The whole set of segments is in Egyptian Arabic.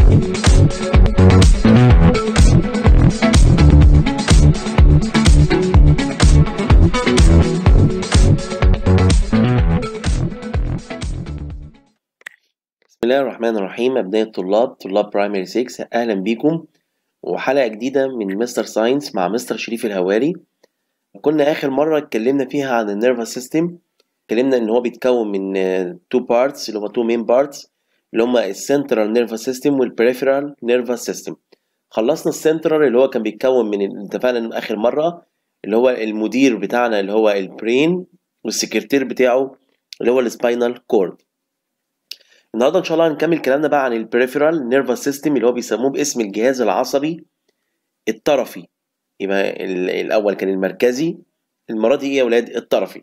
بسم الله الرحمن الرحيم أبناء الطلاب طلاب برايمري 6 أهلا بيكم وحلقة جديدة من مستر ساينس مع مستر شريف الهواري كنا آخر مرة اتكلمنا فيها عن النيرفس سيستم اتكلمنا إن هو بيتكون من تو بارتس اللي هما تو مين بارتس اللي هما السنترال نيرفس سيستم والبريفرال نيرفس سيستم خلصنا السنترال اللي هو كان بيتكون من اللي اتفقنا إنه آخر مرة اللي هو المدير بتاعنا اللي هو البرين والسكرتير بتاعه اللي هو السباينال كورد النهارده ان شاء الله هنكمل كلامنا بقى عن البريفرال نيرفس سيستم اللي هو بيسموه باسم الجهاز العصبي الطرفي يبقى الاول كان المركزي المره دي ايه يا ولاد الطرفي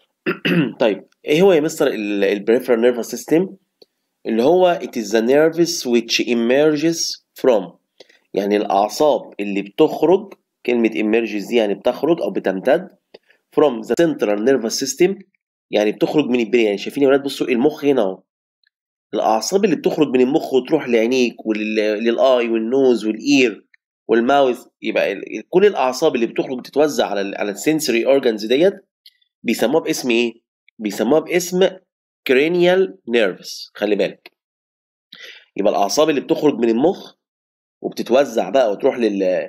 طيب ايه هو يا مستر البريفرال نيرفس سيستم اللي هو it is the nervous which emerges from يعني الاعصاب اللي بتخرج كلمه emerges دي يعني بتخرج او بتمتد from the central nervous system يعني بتخرج من البرين يعني شايفين يا ولاد بصوا المخ هنا اهو الاعصاب اللي بتخرج من المخ وتروح لعينيك وللاي والنوز والاير والماوث يبقى كل الاعصاب اللي بتخرج بتتوزع على على السنسوري اورجانز ديت بيسموها باسم ايه بيسموها باسم cranial nerves خلي بالك يبقى الاعصاب اللي بتخرج من المخ وبتتوزع بقى وتروح لل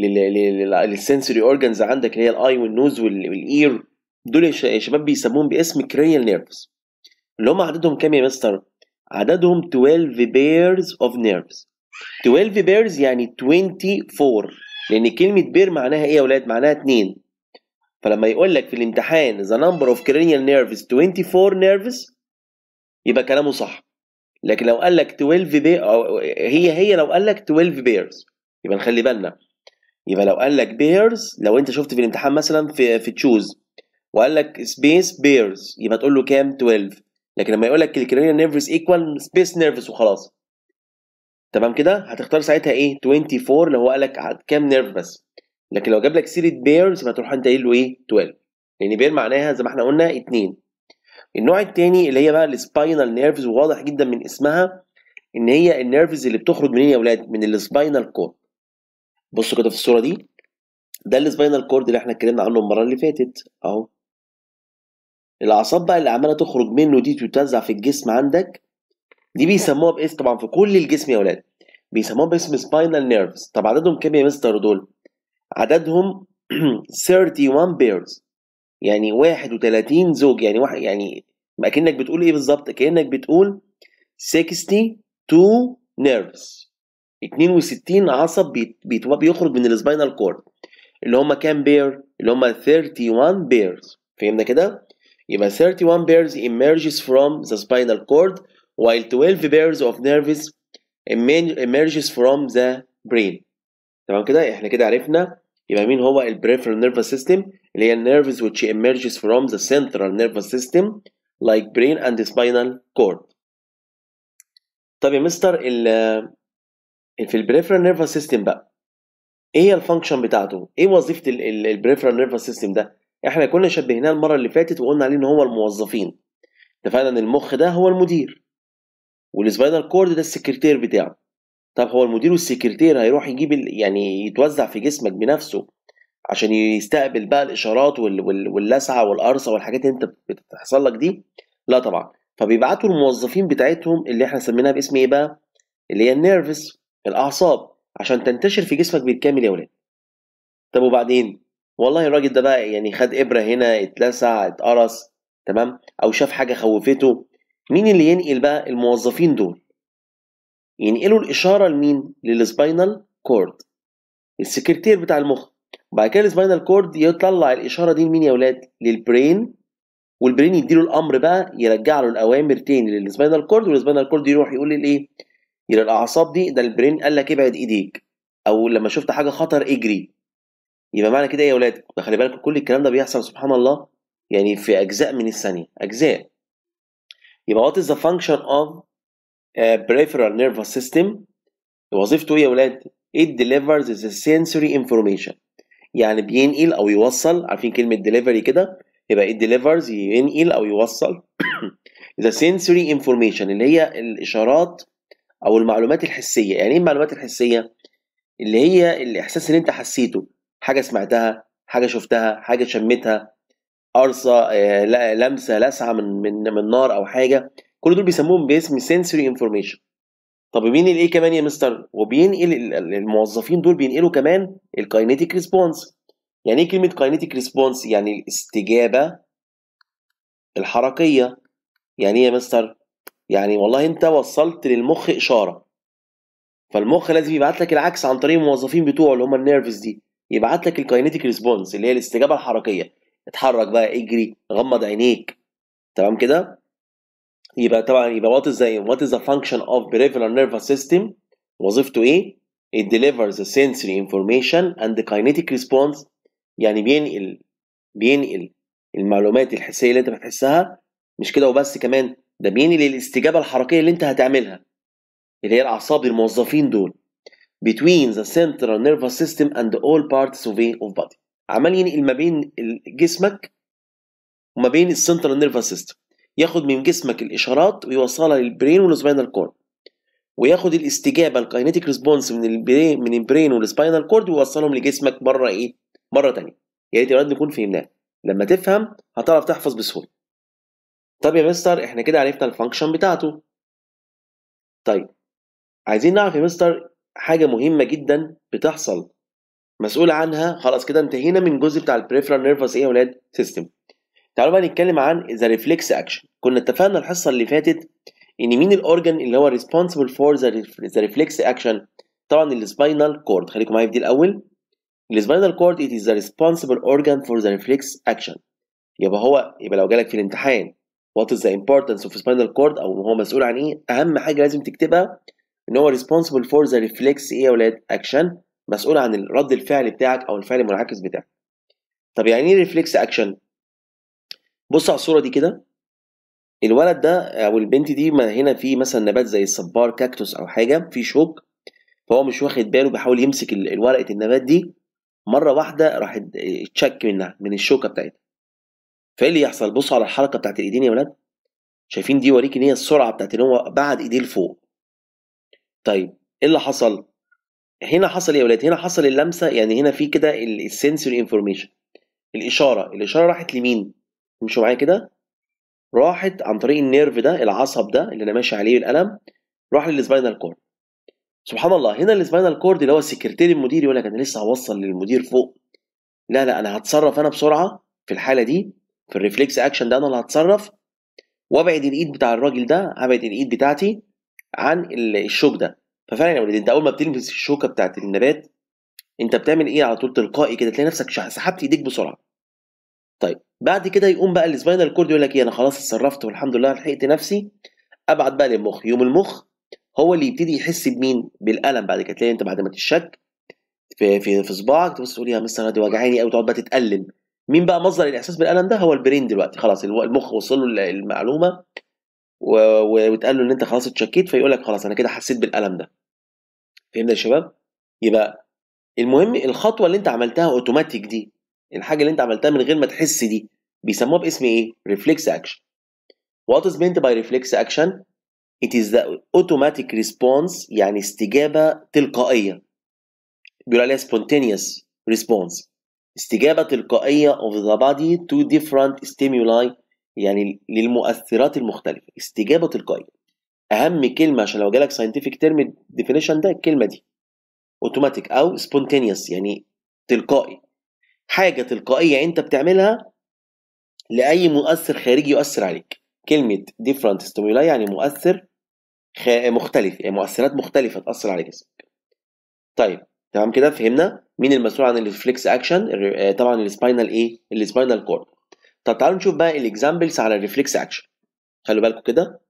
للسنسوري اورجانز عندك اللي هي الاي والنوز والاير دول يا شباب بيسموهم باسم cranial nerves اللي هم عددهم كام يا مستر عددهم 12 pairs of nerves 12 pairs يعني 24 لان كلمه بير معناها ايه يا اولاد معناها 2 فلما يقول لك في الامتحان the number of cranial nerves 24 nerves يبقى كلامه صح لكن لو قال لك 12 بير هي هي لو قال لك 12 pairs يبقى نخلي بالنا يبقى لو قال لك بيرز لو انت شفت في الامتحان مثلا في في تشوز وقال لك سبيس بيرز يبقى تقول له كام 12 لكن لما يقول لك الكرينيال نيرفز ايكوال سبيس نيرفز وخلاص تمام كده هتختار ساعتها ايه 24 اللي هو قال لك كام نيرف بس لكن لو جاب لك سيره بيرز فتروح انت قايل له ايه 12 لان بير معناها زي ما احنا قلنا 2 النوع الثاني اللي هي بقى السباينال نيرفز وواضح جدا من اسمها ان هي النيرفز اللي بتخرج منين يا اولاد من السباينال كورد بصوا كده في الصوره دي ده السباينال كورد اللي احنا اتكلمنا عنه المره اللي فاتت اهو الاعصاب بقى اللي عماله تخرج منه دي تتوزع في الجسم عندك دي بيسموها باسم طبعا في كل الجسم يا اولاد بيسموها باسم سباينال نيرفز طب عددهم كام يا مستر دول عددهم 31 بيرز يعني 31 زوج يعني واحد يعني اكنك بتقول ايه بالظبط كانك بتقول 62 نيرفز 62 عصب بيت بيخرج من السباينال كورد اللي هم كام بير اللي هم 31 بيرز فهمنا كده يبقى 31 pairs emerges from the spinal cord while 12 pairs of nerves emerges from the brain تمام كده احنا كده عرفنا يبقى مين هو ال peripheral nervous system اللي هي nerves which emerges from the central nervous system like brain and spinal cord طب يا مستر ال في ال peripheral nervous system بقى ايه هي الفانكشن بتاعته ايه وظيفه ال peripheral nervous system ده احنا كنا شبهناه المره اللي فاتت وقلنا عليه ان هو الموظفين اتفقنا ان المخ ده هو المدير والسباينال كورد ده السكرتير بتاعه طب هو المدير والسكرتير هيروح يجيب يعني يتوزع في جسمك بنفسه عشان يستقبل بقى الاشارات واللسعه والقرصه والحاجات اللي انت بتحصل لك دي لا طبعا فبيبعتوا الموظفين بتاعتهم اللي احنا سميناها باسم ايه بقى اللي هي النيرفس الاعصاب عشان تنتشر في جسمك بالكامل يا ولاد طب وبعدين والله الراجل ده بقى يعني خد ابره هنا اتلسع اتقرص تمام او شاف حاجه خوفته مين اللي ينقل بقى الموظفين دول ينقلوا الاشاره لمين للسباينال كورد السكرتير بتاع المخ وبعد كده السباينال كورد يطلع الاشاره دي لمين يا اولاد للبرين والبرين يديله الامر بقى يرجع له الاوامر تاني للسباينال كورد والسباينال كورد يروح يقول للايه الى الاعصاب دي ده البرين قال لك ابعد ايديك او لما شفت حاجه خطر اجري يبقى معنى كده ايه يا ولاد خلي بالكم كل الكلام ده بيحصل سبحان الله يعني في اجزاء من الثانيه اجزاء يبقى what is the function of uh, peripheral nervous system وظيفته ايه يا ولاد it delivers the sensory information يعني بينقل او يوصل عارفين كلمه delivery كده يبقى it delivers ينقل او يوصل the sensory information اللي هي الاشارات او المعلومات الحسيه يعني ايه المعلومات الحسيه اللي هي الاحساس اللي انت حسيته حاجه سمعتها حاجه شفتها حاجه شمتها قرصه آه، لا- لمسه لسعه من من من نار او حاجه كل دول بيسموهم باسم sensory انفورميشن طب بينقل ايه كمان يا مستر وبينقل ال- ال- الموظفين دول بينقلوا كمان الكاينيتيك ريسبونس يعني ايه كلمه كاينيتيك ريسبونس يعني الاستجابه الحركيه يعني ايه يا مستر يعني والله انت وصلت للمخ اشاره فالمخ لازم يبعت لك العكس عن طريق الموظفين بتوعه اللي هم النيرفز دي يبعت لك الكاينيتيك ريسبونس اللي هي الاستجابه الحركيه اتحرك بقى اجري غمض عينيك تمام كده يبقى طبعا يبقى what is the what is the function of peripheral nervous system وظيفته ايه it delivers the sensory information and the kinetic response يعني بينقل بينقل المعلومات الحسيه اللي انت بتحسها مش كده وبس كمان ده بينقل الاستجابه الحركيه اللي انت هتعملها اللي هي الاعصاب الموظفين دول between the central nervous system and all parts of a of body عمال ينقل ما بين جسمك وما بين السنترال نيرفس سيستم ياخد من جسمك الاشارات ويوصلها للبرين والسباينال كورد وياخد الاستجابه الكاينيتيك ريسبونس من البرين من البرين والسباينال كورد ويوصلهم لجسمك مره ايه مره تانية يا ريت يا ولاد نكون فهمناه لما تفهم هتعرف تحفظ بسهوله طب يا مستر احنا كده عرفنا الفانكشن بتاعته طيب عايزين نعرف يا مستر حاجه مهمه جدا بتحصل مسؤول عنها خلاص كده انتهينا من الجزء بتاع البريفرال نيرفس ايه يا ولاد سيستم تعالوا بقى نتكلم عن ذا ريفلكس اكشن كنا اتفقنا الحصه اللي فاتت ان مين الاورجن اللي هو responsible فور ذا ريفلكس اكشن طبعا السباينال كورد خليكم معايا في دي الاول السباينال كورد it is the responsible organ for the reflex action يبقى هو يبقى لو جالك في الامتحان what is the importance of spinal cord او هو مسؤول عن ايه اهم حاجه لازم تكتبها ان هو responsible for the reflex ايه يا ولاد action مسؤول عن رد الفعل بتاعك او الفعل المنعكس بتاعك طب يعني ايه ريفلكس اكشن بص على الصوره دي كده الولد ده او البنت دي ما هنا في مثلا نبات زي الصبار كاكتوس او حاجه في شوك فهو مش واخد باله بيحاول يمسك ال- ورقه النبات دي مره واحده راح اتشك منها من الشوكه بتاعتها فايه اللي يحصل بصوا على الحركه بتاعت الايدين يا ولاد شايفين دي وريك ان هي السرعه بتاعت ان هو بعد ايديه لفوق طيب ايه اللي حصل هنا حصل ايه يا ولاد هنا حصل اللمسه يعني هنا في كده السنسوري انفورميشن الاشاره الاشاره راحت لمين مشوا معايا كده راحت عن طريق النيرف ده العصب ده اللي انا ماشي عليه القلم راح للسباينال كورد سبحان الله هنا السباينال كورد اللي هو السكرتير المدير يقول لك انا لسه هوصل للمدير فوق لا لا انا هتصرف انا بسرعه في الحاله دي في الريفلكس اكشن ده انا اللي هتصرف وابعد الايد بتاع الراجل ده هبعد الايد بتاعتي عن ال- الشوك ده ففعلا يا ولد انت اول ما بتلمس الشوكه بتاعت النبات انت بتعمل ايه على طول تلقائي كده تلاقي نفسك شح- سحبت ايديك بسرعه طيب بعد كده يقوم بقى السباينال كورد يقول لك ايه انا خلاص اتصرفت والحمد لله لحقت نفسي ابعت بقى للمخ يوم المخ هو اللي يبتدي يحس بمين بالالم بعد كده تلاقي انت بعد ما تشك في في في صباعك تبص تقول يا مستر دي وجعاني قوي تقعد بقى تتالم مين بقى مصدر الاحساس بالالم ده هو البرين دلوقتي خلاص الو- المخ وصل له المعلومه و- و- واتقال له ان انت خلاص اتشكيت فيقول لك خلاص انا كده حسيت بالالم ده فهمنا يا شباب يبقى المهم الخطوه اللي انت عملتها اوتوماتيك دي الحاجه اللي انت عملتها من غير ما تحس دي بيسموها باسم ايه ريفلكس اكشن what is meant by reflex action it is the automatic response يعني استجابه تلقائيه بيقول عليها spontaneous response استجابه تلقائيه of the body to different stimuli يعني للمؤثرات المختلفه استجابه تلقائيه اهم كلمه عشان لو جالك scientific term definition ده الكلمه دي اوتوماتيك او spontaneous يعني تلقائي حاجه تلقائيه انت بتعملها لاي مؤثر خارجي يؤثر عليك كلمه different stimuli يعني مؤثر خ... مختلف يعني مؤثرات مختلفه تاثر على جسمك طيب تمام كده فهمنا مين المسؤول عن الريفلكس اكشن طبعا السباينال ايه السباينال كورد طب تعالوا نشوف بقى الاكزامبلز على الريفلكس اكشن خلوا بالكم كده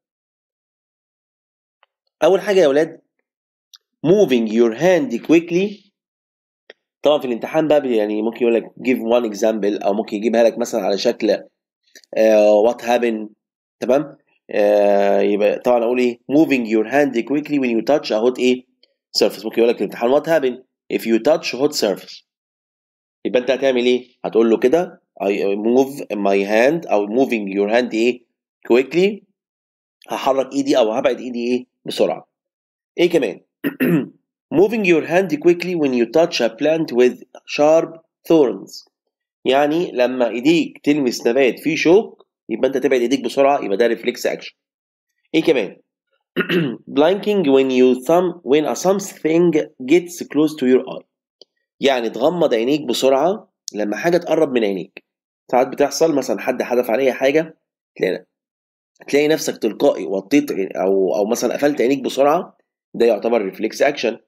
اول حاجه يا اولاد moving your hand quickly طبعا في الامتحان بقى يعني ممكن يقول لك give one example او ممكن يجيبها لك مثلا على شكل uh, what happened تمام uh, يبقى طبعا اقول ايه moving your hand quickly when you touch a hot ايه surface ممكن يقول لك في الامتحان what happened if you touch hot surface يبقى انت هتعمل ايه هتقول له كده I move my hand او moving your hand ايه quickly هحرك ايدي او هبعد ايدي ايه بسرعه ايه كمان moving your hand quickly when you touch a plant with sharp thorns يعني لما ايديك تلمس نبات فيه شوك يبقى انت تبعد ايديك بسرعه يبقى ده ريفلكس اكشن ايه كمان blinking when you thumb when a something gets close to your eye يعني تغمض عينيك بسرعه لما حاجه تقرب من عينيك ساعات بتحصل مثلا حد حدف عليا حاجه تلاقي تلاقي نفسك تلقائي وطيت او او مثلا قفلت عينيك بسرعه ده يعتبر ريفلكس اكشن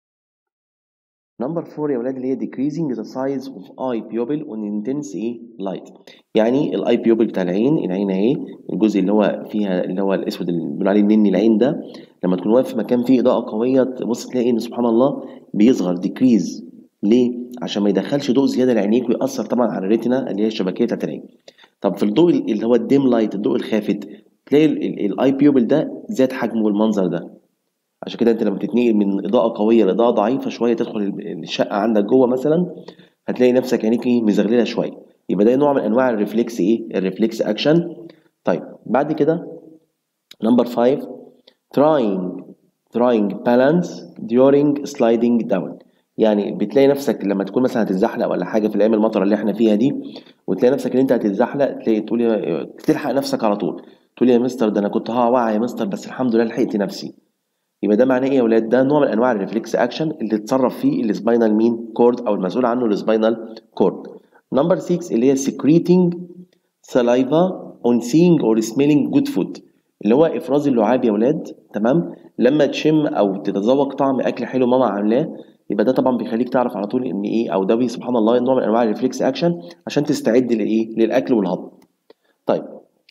نمبر 4 يا ولاد اللي هي decreasing the size of eye pupil on intense ايه light يعني الاي بيوبل بتاع العين العين اهي الجزء اللي هو فيها اللي هو الاسود اللي بنقول عليه النني العين ده لما تكون واقف في مكان فيه اضاءه قويه تبص تلاقي ان سبحان الله بيصغر decrease ليه؟ عشان ما يدخلش ضوء زياده لعينيك ويأثر طبعا على الريتنا اللي هي الشبكيه بتاعت العين طب في الضوء اللي هو الديم لايت الضوء الخافت تلاقي الاي بيوبل ده زاد حجمه بالمنظر ده عشان كده انت لما تتنقل من اضاءه قويه لاضاءه ضعيفه شويه تدخل الشقه عندك جوه مثلا هتلاقي نفسك عينيك ايه مزغلله شويه يبقى ده نوع من انواع الريفلكس ايه الريفلكس اكشن طيب بعد كده نمبر 5 trying trying balance during sliding down يعني بتلاقي نفسك لما تكون مثلا هتتزحلق ولا حاجه في الايام المطره اللي احنا فيها دي وتلاقي نفسك ان انت هتتزحلق تلاقي تقول تلحق نفسك على طول تقول يا مستر ده انا كنت هقع يا مستر بس الحمد لله لحقت نفسي يبقى ده معناه ايه يا ولاد ده نوع من انواع الريفلكس اكشن اللي اتصرف فيه السباينال مين كورد او المسؤول عنه السباينال كورد نمبر 6 اللي هي secreting saliva on seeing or smelling good food اللي هو افراز اللعاب يا ولاد تمام لما تشم او تتذوق طعم اكل حلو ماما عاملاه يبقى ده طبعا بيخليك تعرف على طول ان ايه او ده سبحان الله نوع من انواع الريفلكس اكشن عشان تستعد للايه للاكل والهضم طيب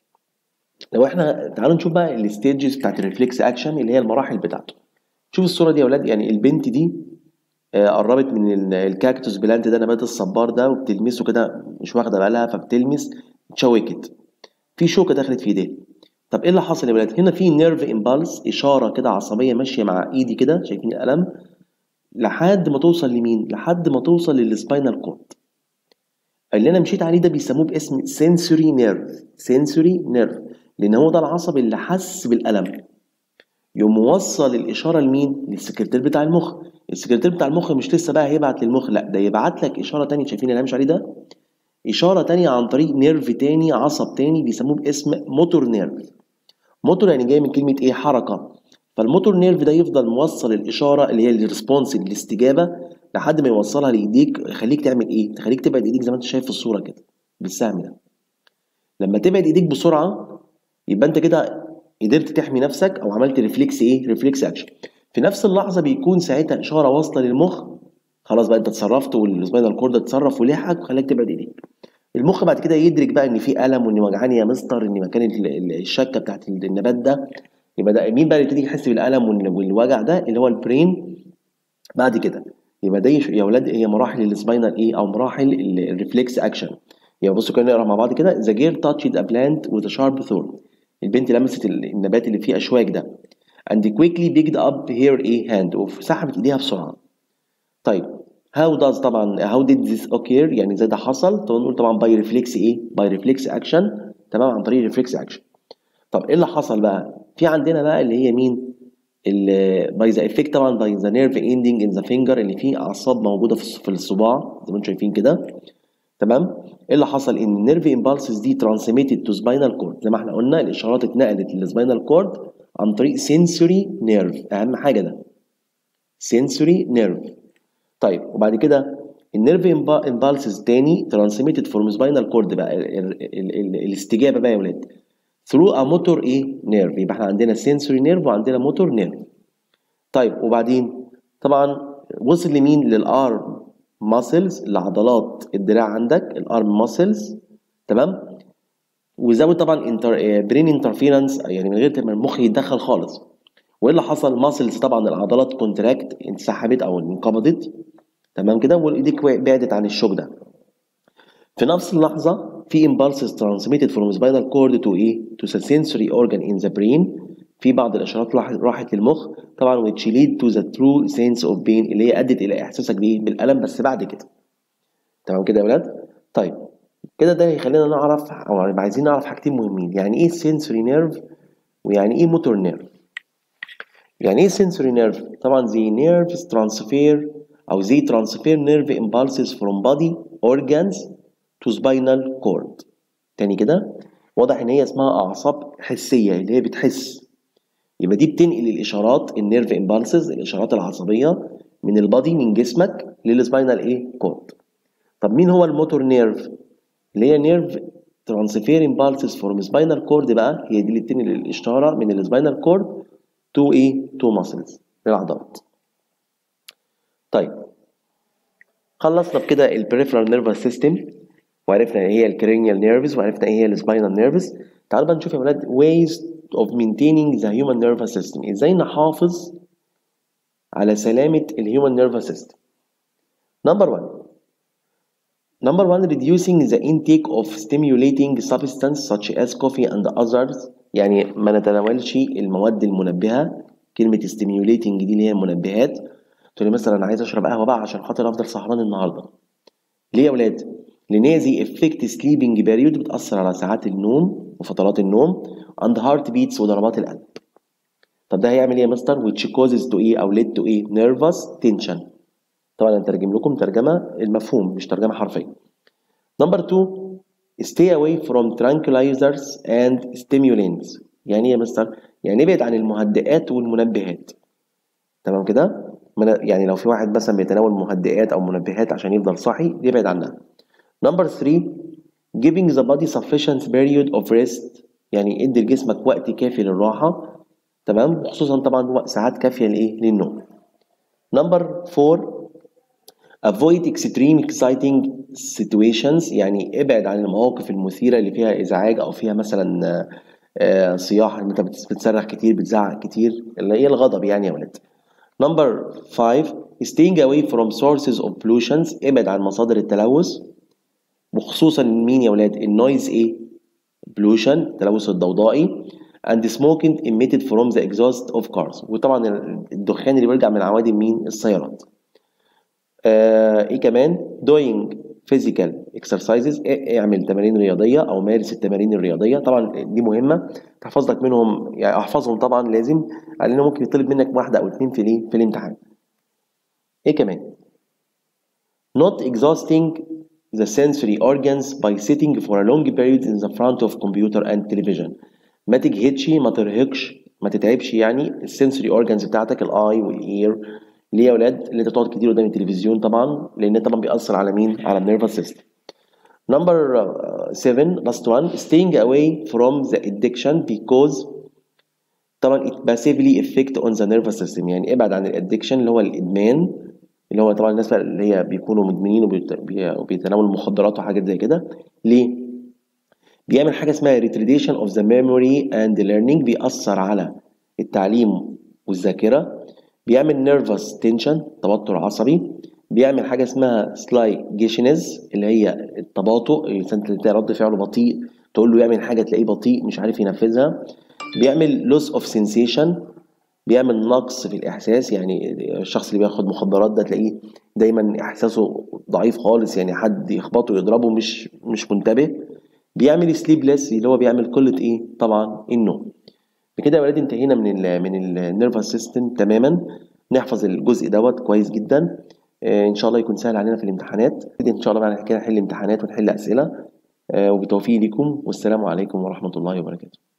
لو احنا تعالوا نشوف بقى الستيجز بتاعت الريفلكس اكشن اللي هي المراحل بتاعته شوف الصوره دي يا اولاد يعني البنت دي آه، قربت من الكاكتوس بلانت ده نبات الصبار ده وبتلمسه كده مش واخده بالها فبتلمس اتشوكت في شوكه دخلت في ايديها طب ايه اللي حصل يا ولاد هنا في نيرف امبالس اشاره كده عصبيه ماشيه مع ايدي كده شايفين القلم لحد ما توصل لمين لحد ما توصل للسباينال كورد اللي انا مشيت عليه ده بيسموه باسم سنسوري نيرف سنسوري نيرف لان هو ده العصب اللي حس بالالم يقوم موصل الاشاره لمين للسكرتير بتاع المخ السكرتير بتاع المخ مش لسه بقى هيبعت للمخ لا ده يبعت لك اشاره تانية شايفين اللي مش عليه ده اشاره تانية عن طريق نيرف تاني عصب تاني بيسموه باسم موتور نيرف موتور يعني جاي من كلمه ايه حركه فالموتور نيرف ده يفضل موصل الاشاره اللي هي الريسبونس الاستجابه لحد ما يوصلها لايديك يخليك تعمل ايه تخليك تبعد ايديك زي ما انت شايف في الصوره كده بالسهم ده لما تبعد ايديك بسرعه يبقى انت كده قدرت تحمي نفسك او عملت ريفلكس ايه ريفلكس اكشن في نفس اللحظه بيكون ساعتها اشاره واصله للمخ خلاص بقى انت اتصرفت والسباينال كورد اتصرف ولحقك وخلاك تبعد ايديك المخ بعد كده يدرك بقى ان في الم وان وجعاني يا مستر ان مكان الشكه بتاعت النبات ده يبقى ده مين بقى اللي يبتدي يحس بالالم والوجع ده اللي هو البرين بعد كده يبقى ده يا اولاد هي مراحل السباينال ايه او مراحل الريفلكس اكشن يبقى بصوا كده نقرا مع بعض كده ذا جير تاتشد ا بلانت وذ شارب ثورن البنت لمست النبات اللي فيه اشواك ده and quickly picked up her a hand وسحبت ايديها بسرعه طيب how does طبعا how did this occur يعني ازاي ده حصل نقول طبعا by reflex ايه by reflex action تمام عن طريق reflex action طب ايه اللي حصل بقى في عندنا بقى اللي هي مين باي ذا افكت طبعا باي ذا نيرف اندنج ان ذا فينجر اللي فيه اعصاب موجوده في الصباع زي ما انتم شايفين كده تمام ايه اللي حصل ان النيرف امبالسز دي ترانسميتد تو سباينال كورد زي ما احنا قلنا الاشارات اتنقلت للسباينال كورد عن طريق سنسوري نيرف اهم حاجه ده سنسوري نيرف طيب وبعد كده النيرف امبالسز تاني ترانسميتد فروم سباينال كورد بقى ال ال ال الاستجابه بقى يا ولاد ثرو ا موتور ايه نيرف يبقى احنا عندنا سنسوري نيرف وعندنا موتور نيرف طيب وبعدين طبعا وصل لمين للارم ماسلز لعضلات الدراع عندك الارم ماسلز تمام وزود طبعا انتر برين انترفيرنس يعني من غير ما المخ يتدخل خالص وايه اللي حصل ماسلز طبعا العضلات كونتراكت انسحبت او انقبضت تمام كده وايديك بعدت عن الشوك ده في نفس اللحظه في impulses transmitted from spinal cord to ايه to the sensory organ in the brain في بعض الاشارات راحت للمخ طبعا which lead to the true sense of pain اللي هي ادت الى احساسك بايه بالالم بس بعد كده تمام كده يا ولاد طيب كده ده هيخلينا نعرف او عايزين نعرف حاجتين مهمين يعني ايه sensory nerve ويعني ايه motor nerve يعني ايه sensory nerve طبعا the nerves transfer او they transfer nerve impulses from body organs to spinal cord تاني كده واضح ان هي اسمها اعصاب حسيه اللي هي بتحس يبقى دي بتنقل الاشارات النيرف امبالسز الاشارات العصبيه من البادي من جسمك للسباينال ايه كورد طب مين هو الموتور نيرف اللي هي نيرف ترانسفير امبالسز فروم سباينال كورد بقى هي دي اللي بتنقل الاشاره من السباينال كورد تو ايه تو ماسلز للعضلات طيب خلصنا بكده البريفرال نيرفس سيستم وعرفنا ايه هي الكرينيال نيرفز وعرفنا ايه هي السباينال نيرفز تعالوا بقى نشوف يا ولاد ways of maintaining the human nervous system ازاي نحافظ على سلامة الهيومن nervous system number one number one reducing the intake of stimulating substance such as coffee and others يعني ما نتناولش المواد المنبهة كلمة stimulating دي اللي هي المنبهات تقول لي مثلا انا عايز اشرب قهوة بقى عشان خاطر افضل سهران النهارده ليه يا ولاد لان هي دي افكت سليبنج بيريود بتاثر على ساعات النوم وفترات النوم عند هارت بيتس وضربات القلب طب ده هيعمل ايه يا مستر which causes to ايه او lead to ايه nervous tension طبعا انا ترجم لكم ترجمه المفهوم مش ترجمه حرفيه نمبر 2 stay away from tranquilizers and stimulants يعني ايه يا مستر يعني ابعد عن المهدئات والمنبهات تمام كده يعني لو في واحد مثلا بيتناول مهدئات او منبهات عشان يفضل صاحي يبعد عنها نمبر 3 giving the body sufficient period of rest يعني ادي لجسمك وقت كافي للراحة تمام خصوصا طبعا ساعات كافية لإيه للنوم نمبر 4 avoid extreme exciting situations يعني ابعد عن المواقف المثيرة اللي فيها إزعاج أو فيها مثلا صياح إن أنت بتصرخ كتير بتزعق كتير اللي هي الغضب يعني يا ولاد نمبر 5 staying away from sources of pollutions ابعد عن مصادر التلوث وخصوصا مين يا ولاد النويز ايه pollution التلوث الضوضائي and smoking emitted from the exhaust of cars وطبعا الدخان اللي بيرجع من عوادم مين السيارات آه ايه كمان doing physical exercises اعمل تمارين رياضية او مارس التمارين الرياضية طبعا دي مهمة تحفظ لك منهم يعني احفظهم طبعا لازم لانه ممكن يطلب منك واحدة او اتنين في الايه في الامتحان ايه كمان not exhausting the sensory organs by sitting for a long period in the front of computer and television ما تجهدش ما ترهقش ما تتعبش يعني السنسوري اورجانز بتاعتك الاي والاير ليه يا ولاد اللي انت تقعد كتير قدام التلفزيون طبعا لان طبعا بيأثر على مين على النيرفس سيستم نمبر 7 last one staying away from the addiction because طبعا it passively affect on the nervous system يعني ابعد عن الادكشن اللي هو الادمان اللي هو طبعا الناس اللي هي بيكونوا مدمنين وبيتناولوا المخدرات وحاجات زي كده ليه؟ بيعمل حاجه اسمها retardation of the memory and learning بيأثر على التعليم والذاكره بيعمل nervous tension توتر عصبي بيعمل حاجه اسمها sluggishness اللي هي التباطؤ الانسان تلاقي رد فعله بطيء تقول له يعمل حاجه تلاقيه بطيء مش عارف ينفذها بيعمل loss of sensation بيعمل نقص في الإحساس يعني الشخص اللي بياخد مخدرات ده تلاقيه دايما إحساسه ضعيف خالص يعني حد يخبطه يضربه مش مش منتبه بيعمل سليبلس اللي هو بيعمل قلة إيه طبعا النوم بكده يا ولاد انتهينا من ال من النيرفس سيستم تماما نحفظ الجزء دوت كويس جدا آه ان شاء الله يكون سهل علينا في الامتحانات ان شاء الله بعد كده نحل امتحانات ونحل اسئله آه وبالتوفيق لكم والسلام عليكم ورحمه الله وبركاته